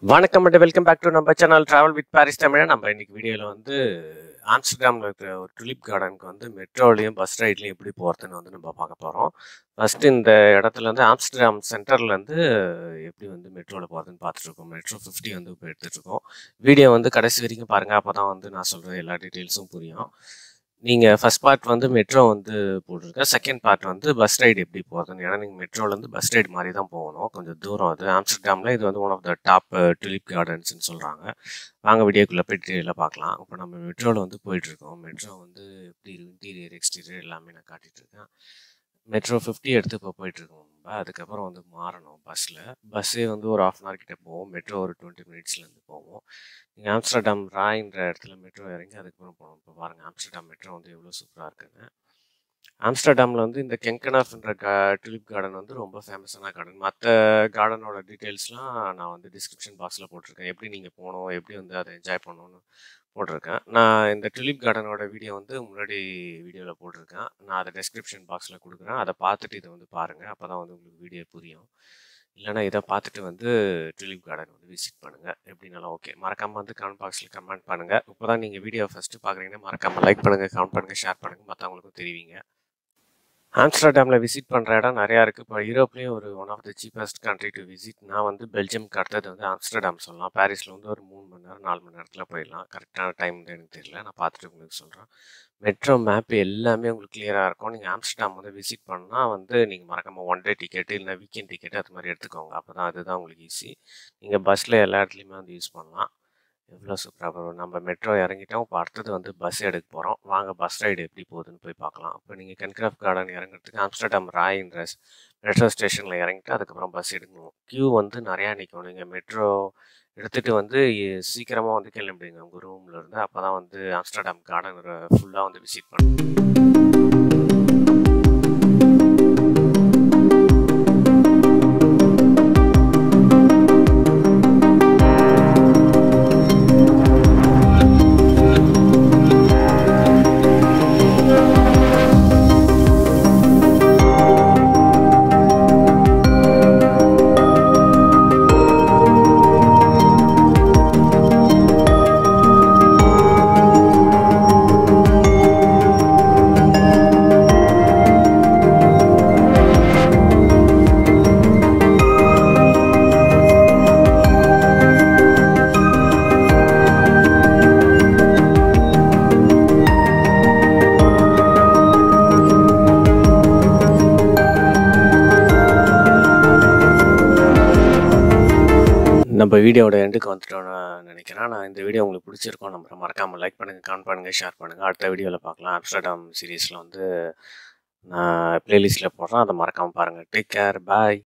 வணக்கம் and welcome back to நம்ம channel travel with Paris தமிழா நம்ம இன்னைக்கு வீடியோவில் வந்து ஆம்ஸ்டர்டாமில் இருக்கிற ஒரு டுலிப் கார்டனுக்கு வந்து மெட்ரோலையும் பஸ் ரைட்லையும் எப்படி போகிறதுன்னு வந்து நம்ம பார்க்க போகிறோம் ஃபஸ்ட்டு இந்த இடத்துல வந்து ஆம்ஸ்டர்டாம் சென்டர்லேருந்து எப்படி வந்து மெட்ரோவில் போகிறதுன்னு பார்த்துட்ருக்கோம் மெட்ரோ ஃபிஃப்டி வந்து இப்போ எடுத்துகிட்ருக்கோம் வீடியோ வந்து கடைசி வரைக்கும் பாருங்கள் அப்போ தான் வந்து நான் சொல்கிற எல்லா டீட்டெயில்ஸும் புரியும் நீங்கள் ஃபஸ்ட் பார்ட் வந்து மெட்ரோ வந்து போட்டிருக்கேன் செகண்ட் பார்ட் வந்து பஸ் ரைடு எப்படி போகிறதுன்னு ஏன்னா நீங்கள் மெட்ரோலேருந்து பஸ் ரைடு மாதிரி தான் போகணும் கொஞ்சம் தூரம் அது ஆம்ஸ்டர்டாமில் இது வந்து one of the top tulip கார்டன்ஸ்னு சொல்கிறாங்க வாங்க வீடியோக்குள்ளே போய் டீட்டெயிலாக பார்க்கலாம் இப்போ நம்ம மெட்ரோவில் வந்து போயிட்டுருக்கோம் மெட்ரோ வந்து எப்படி இன்டீரியர் எக்ஸ்டீரியர் எல்லாமே நான் காட்டிகிட்ருக்கேன் மெட்ரோ ஃபிஃப்டி எடுத்து இப்போ போயிட்டுருக்கோம் நம்ம அதுக்கப்புறம் வந்து மாறணும் பஸ்ஸில் பஸ்ஸே வந்து ஒரு ஆஃப் அன் ஹவர் கிட்ட போவோம் மெட்ரோ ஒரு டுவெண்ட்டி மினிட்ஸ்லேருந்து போவோம் நீங்கள் ஆம்ஸ்டர்டாம் ராயின்ற இடத்துல மெட்ரோ இறங்கி அதுக்கப்புறம் போகணும் இப்போ பாருங்கள் ஆம்ஸ்டர்டாம் மெட்ரோ வந்து எவ்வளோ சூப்பராக இருக்குன்னு ஆம்ஸ்டர்டாமில் வந்து இந்த கெங்கனாஃப்ன்ற கா டுலிப் கார்டன் வந்து ரொம்ப ஃபேமஸான கார்டன் மற்ற கார்டனோட டீட்டெயில்ஸ்லாம் நான் வந்து டிஸ்கிரிப்ஷன் பாக்ஸில் போட்டிருக்கேன் எப்படி நீங்கள் போகணும் எப்படி வந்து அதை என்ஜாய் பண்ணணும்னு போட்டிருக்கேன் நான் இந்த டுலிப் கார்டனோட வீடியோ வந்து முன்னாடி வீடியோவில் போட்டிருக்கேன் நான் அதை டிஸ்கிரிப்ஷன் பாக்ஸில் கொடுக்குறேன் அதை பார்த்துட்டு இதை வந்து பாருங்கள் அப்போ தான் வந்து உங்களுக்கு வீடியோ புரியும் இல்லைனா இதை பார்த்துட்டு வந்து டுலிப் கார்டன் வந்து விசிட் பண்ணுங்கள் எப்படினாலும் ஓகே மறக்காமல் வந்து கமெண்ட் பாக்ஸில் கமெண்ட் பண்ணுங்கள் இப்போ தான் நீங்கள் வீடியோ ஃபஸ்ட்டு பார்க்குறீங்கன்னா மறக்காமல் லைக் பண்ணுங்கள் கமெண்ட் பண்ணுங்கள் ஷேர் பண்ணுங்கள் மற்றவங்களுக்கும் தெரிவிங்க ஆம்ஸ்டர்டாமில் விசிட் பண்ணுற இடம் நிறையா இருக்குது இப்போ யூரோப்லேயும் ஒரு one of the cheapest country to visit நான் வந்து பெல்ஜியம்க்கு அடுத்தது வந்து ஆம்ஸ்டர்டாம் சொல்லலாம் பாரிஸில் வந்து ஒரு மூணு மணி நேரம் நாலு மணி நேரத்தில் போயிடலாம் கரெக்டான டைம் வந்து எனக்கு தெரியல நான் பார்த்துட்டு உங்களுக்கு சொல்கிறேன் மெட்ரோ மேப் எல்லாமே உங்களுக்கு கிளியராக இருக்கும் நீங்கள் ஆம்ஸ்டர்டாம் வந்து விசிட் பண்ணால் வந்து நீங்கள் மறக்காமல் ஒன் டே டிக்கெட்டு இல்லை வீக்கெண்ட் டிக்கெட்டு அது மாதிரி எடுத்துக்கோங்க அப்போ தான் அதுதான் உங்களுக்கு ஈஸி நீங்கள் பஸ்ஸில் எல்லா இடத்துலையுமே வந்து யூஸ் பண்ணலாம் எவ்வளோ சூப்பராக வரும் நம்ம மெட்ரோ இறங்கிட்டோம் இப்போ அடுத்தது வந்து பஸ் எடுக்க போகிறோம் வாங்க பஸ் ரைடு எப்படி போகுதுன்னு போய் பார்க்கலாம் இப்போ நீங்கள் கன்கிராஃப்ட் கார்டன் இறங்குறதுக்கு ஆம்ஸ்டர்டாம் ராயின்ற மெட்ரோ ஸ்டேஷனில் இறங்கிட்டு அதுக்கப்புறம் பஸ் எடுக்கணும் க்யூ வந்து நிறையா நிற்கும் நீங்கள் மெட்ரோ எடுத்துகிட்டு வந்து சீக்கிரமாக வந்து கிளம்பிடுங்க உங்கள் ரூமில் இருந்து அப்போ தான் வந்து ஆம்ஸ்டர்டாம் கார்டன் ஃபுல்லாக வந்து விசிட் பண்ணுங்க நம்ம வீடியோட எண்டுக்கு வந்துட்டோம்னு நினைக்கிறேன் நான் இந்த வீடியோ உங்களுக்கு பிடிச்சிருக்கோம் நம்ம மறக்காமல் லைக் பண்ணுங்கள் கமெண்ட் பண்ணுங்கள் ஷேர் பண்ணுங்கள் அடுத்த வீடியோவில் பார்க்கலாம் ஆம்ஸ்டர்டாம் சீரீஸில் வந்து நான் ப்ளேலிஸ்ட்டில் போடுறேன் அதை மறக்காமல் பாருங்கள் டேக் கேர் பாய்